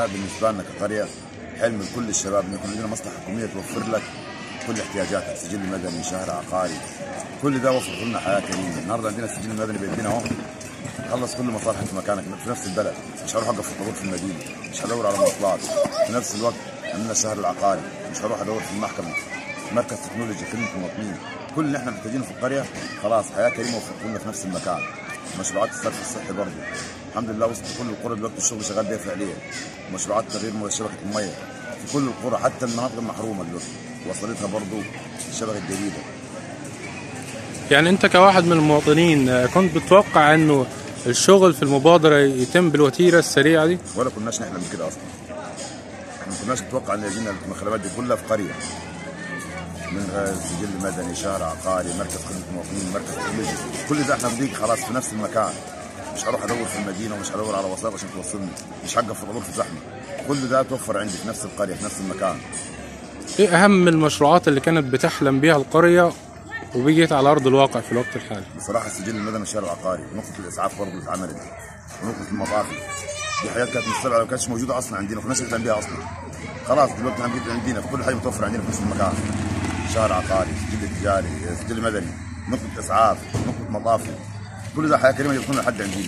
ده بالنسبه لنا كقريه حلم لكل الشباب ان يكون عندنا مصلحه حكوميه توفر لك كل احتياجاتك سجل مدني شهر عقاري كل ده وفر لنا حياه كريمه النهارده عندنا السجل المدني بيدينا اهو خلص كل مصالحك في مكانك في نفس البلد مش هروح اقف في الطابور في المدينه مش هدور على مواصلات في نفس الوقت عندنا الشهر العقاري مش هروح ادور في المحكمه مركز تكنولوجي خدمه المواطنين كل اللي احنا محتاجينه في القريه خلاص حياه كريمه وفرت لنا في نفس المكان مشروعات الصرف الصحي برضه الحمد لله وصلت كل القرى دلوقتي الشغل شغال بيها فعليا مشروعات تغيير شبكه الميه في كل القرى حتى المناطق المحرومه دلوقتي وصلتها برضه الشبكه الجديده يعني انت كواحد من المواطنين آه، كنت بتتوقع انه الشغل في المبادرة يتم بالوتيرة السريعة دي ولا كناش نحلم بكده اصلا ما كناش نتوقع ان يجينا الخدمات دي كلها في قريه من آه، سجل مدني شهر عقاري مركز خدمه المواطنين مركز تكنولوجي كل ده احنا بنيجي خلاص في نفس المكان مش هروح ادور في المدينه ومش هدور على وسائط عشان توصلني مش هقف في طابور في زحمه كل ده توفر عندي في نفس القريه في نفس المكان ايه اهم المشروعات اللي كانت بتحلم بيها القرية وبيجت على ارض الواقع في الوقت الحالي بصراحه السجل المدني والشهر العقاري ونقطه الاسعاف برضه اللي اتعملت ونقطه المطافي دي حاجات كانت مستبعده ما كانتش موجوده اصلا عندنا وكناش نحلم بيها اصلا خلاص دلوقتي احنا بقيت عندنا في كل حاجه متوفره عندنا في نفس المكان شهر عقاري سجل تجاري سجل مدني نقطه اسعاف نقطه مطافي كل ده حياه كريمه يكون لحد عندنا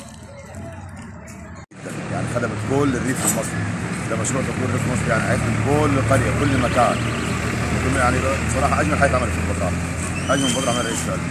يعني خدمت كل الريف المصري ده مشروع تطوير الريف المصري يعني هيخدم كل قريه كل مكان يكون يعني بصراحه اجمل حاجه اتعملت في البطاقه اجمل مبادره عملها رئيس فعلا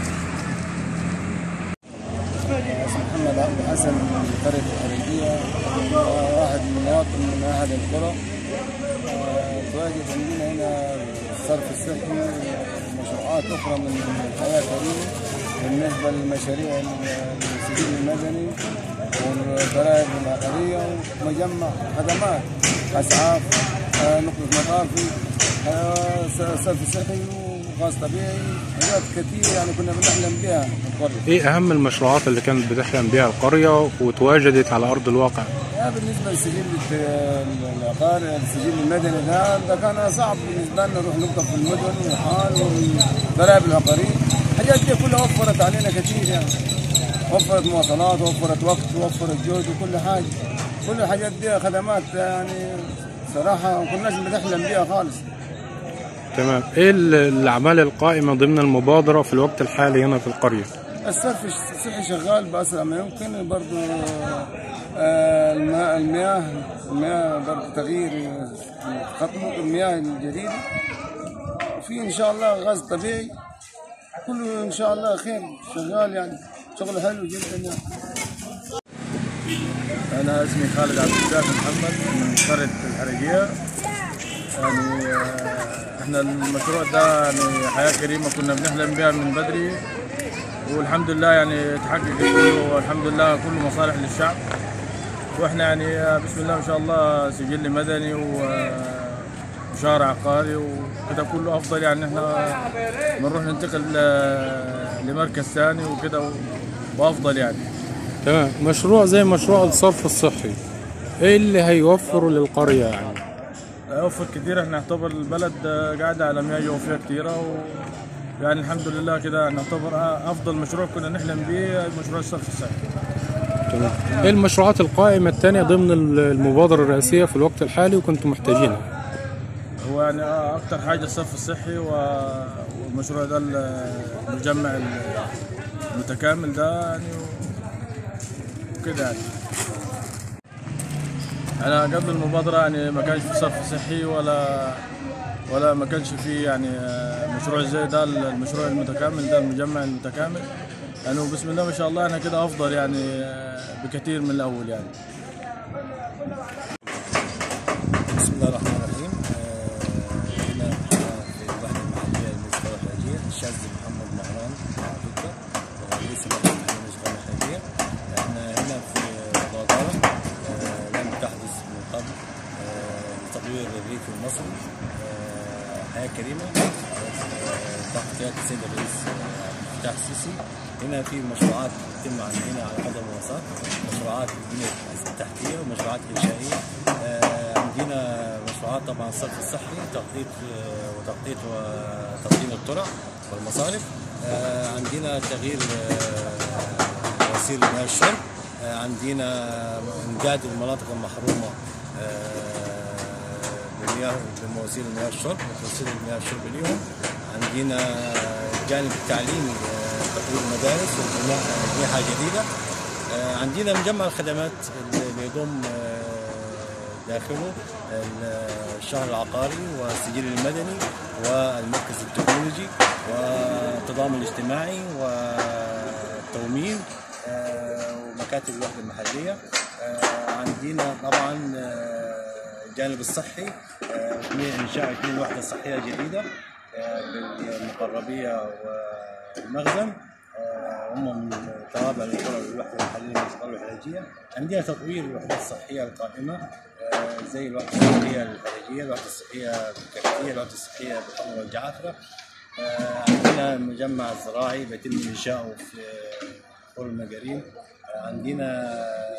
اسمي محمد عبد الحسن من قرية الحريقية واحد من مواطن من أحد القرى آه، تواجد عندنا هنا الصرف الصحي ومشروعات أخرى من الحياة الكريمة بالنسبة للمشاريع السجل المدني والضرائب العقارية ومجمع خدمات أسعاف آه، نقطة مطافي آه، صرف صحي وغاز طبيعي حاجات كثير يعني كنا بنحلم بها في القرية ايه اهم المشروعات اللي كانت بتحلم بيها القرية وتواجدت على ارض الواقع يا بالنسبه لسجل الت- العقار السجل المدني ده ده كان صعب بالنسبه لنا نروح نقطف في المدن والحال والضرائب العقاريه الحاجات دي كلها وفرت علينا كثير يعني وفرت مواصلات وفرت وقت وفرت جهد وكل حاجه كل الحاجات دي خدمات يعني صراحه ما كناش بنحلم بيها خالص تمام ايه ال- الاعمال القائمة ضمن المبادرة في الوقت الحالي هنا في القرية الصرف الصحي شغال بأسرع ما يمكن برضو آه، الماء المياه المياه برضو تغيير خط المياه الجديدة وفي إن شاء الله غاز طبيعي كله إن شاء الله خير شغال يعني شغل حلو جدا يعني أنا اسمي خالد عبد الرزاق محمد من قرية الحرقية يعني آه، احنا المشروع ده يعني حياة كريمة كنا بنحلم بها من بدري والحمد لله يعني تحقق كله والحمد لله كله مصالح للشعب واحنا يعني آه، بسم الله ما شاء الله سجل مدني و- آه، وشارع عقاري وكده كله افضل يعني احنا بنروح ننتقل آه، لمركز ثاني وكده و- وافضل يعني تمام مشروع زي مشروع الصرف الصحي ايه اللي هيوفره للقرية يعني يوفر كتير احنا نعتبر البلد قاعدة على مياه جوفية كتيرة و يعني الحمد لله كده نعتبر افضل مشروع كنا نحلم به مشروع الصرف الصحي تمام ايه المشروعات القائمة التانية ضمن المبادرة الرئاسية في الوقت الحالي وكنتم محتاجينها هو يعني اكتر حاجة الصرف الصحي و- والمشروع ده المجمع المتكامل ده يعني و- وكده يعني انا قبل المبادرة يعني ما كانش في صرف صحي ولا ولا ما كانش في يعني آه، مشروع زي ده المشروع المتكامل ده المجمع المتكامل يعني بسم الله ما شاء الله انا كده افضل يعني آه، بكثير من الاول يعني بسم الله الرحمن الرحيم آه، هنا في الوحدة المحلية للمنطقة الحرجية الشاذلي محمد مهران دكتور رئيس الوحدة المحلية للمنطقة الحرجية احنا هنا في مبادرة آه، لم تحدث من قبل آه، لتطوير الريف المصري آه، حياة كريمة آه، تحت قيادة السيد الرئيس آه، عبد الفتاح السيسي هنا في مشروعات تتم عندنا على قدم وساق مشروعات بنية التحتية ومشروعات إنشائية آه، عندنا مشروعات طبعا الصرف الصحي تخطيط آه، وتخطيط وتقديم الطرق والمصارف آه، عندنا تغيير آه، وسيل مياه الشرب آه، عندنا امداد المناطق المحرومه آه، لمياه لمواسير المياه الشرب وتوصيل المياه الشرب ليهم عندنا الجانب التعليمي آه، تطوير المدارس وبناء أجنحة جديدة آه، عندنا مجمع الخدمات اللي بيضم آه، داخله الشهر العقاري والسجل المدني والمركز التكنولوجي والتضامن الاجتماعي والتومين آه، ومكاتب الوحدة المحلية آه، عندنا طبعا آه، الجانب الصحي آه، اثنين- إنشاء اثنين وحدة صحية جديدة آه، بالمقربية والمخزن آه، هم من توابع للقرى الوحدة المحلية للمنطقة الحرجية عندنا تطوير الوحدات الصحية القائمة آه، زي الوحدة الصحية الحرجية الوحدة الصحية بالكفتية الوحدة الصحية بالحمر والجعفرة آه، عندنا مجمع زراعي بيتم إنشاؤه في قرى المجارين آه، عندنا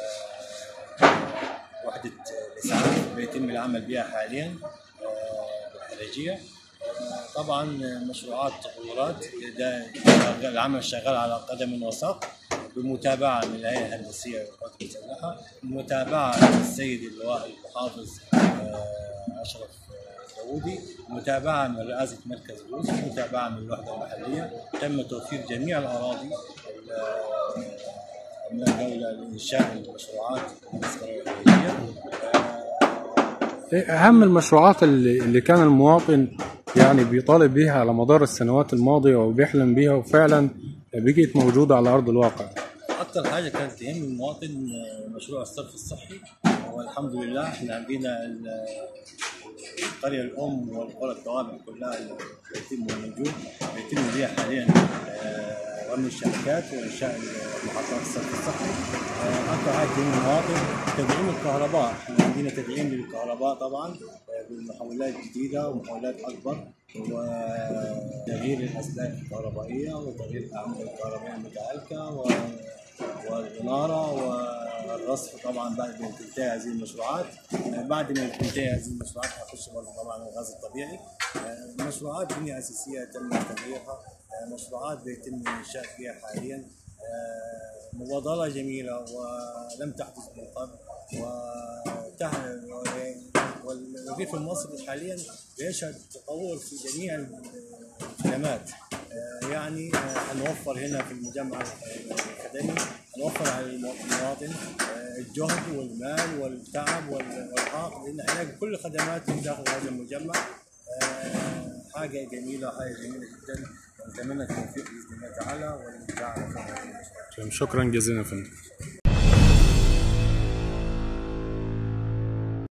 وحدة الإسعاف بيتم العمل بها حاليا آه، بالحرجية آه، طبعا مشروعات تطويرات ده العمل شغال على قدم وساق بمتابعة من الهيئة الهندسية للقوات المسلحة متابعة من السيد اللواء المحافظ آه، أشرف داوودي متابعة من رئاسة مركز بوس متابعة من الوحدة المحلية تم توفير جميع الأراضي ال- من الدولة لإنشاء المشروعات العسكرية الخارجية إيه أهم المشروعات اللي, اللي كان المواطن يعني بيطالب بيها على مدار السنوات الماضية وبيحلم بيها وفعلا بقيت موجودة على أرض الواقع اكثر حاجه كانت تهم المواطن آه، مشروع الصرف الصحي والحمد لله احنا عندنا ال- القريه الام والقرى التوابع كلها اللي بيتم النجوم بيتم بها حاليا آه، رمي الشبكات وانشاء محطات الصرف الصحي آه، اكثر حاجه تهم المواطن تدعيم الكهرباء احنا عندنا تدعيم للكهرباء طبعا آه، بمحولات جديده ومحولات اكبر وتغيير الاسلاك الكهربائيه وتغيير الاعمده الكهربائيه المتعالكه و والإنارة والرصف طبعا بعد ما تنتهي هذه المشروعات آه، بعد ما تنتهي هذه المشروعات هيخش برضه طبعا الغاز الطبيعي آه، مشروعات بنية أساسية تم تغييرها آه، مشروعات بيتم الإنشاء فيها حاليا آه، مبادرة جميلة ولم تحدث من قبل وتح- والريف المصري حاليا بيشهد تطور في جميع الخدمات آه، يعني آه، هنوفر هنا في المجمع الخدمي هنوفر على المواطن آه، الجهد والمال والتعب والارهاق لان هنلاقي كل الخدمات من داخل هذا المجمع آه، حاجه جميله حاجه جميله جدا ونتمنى التوفيق باذن الله تعالى والنجاح على خير هذه المشروع. شكرا جزيلا يا فندم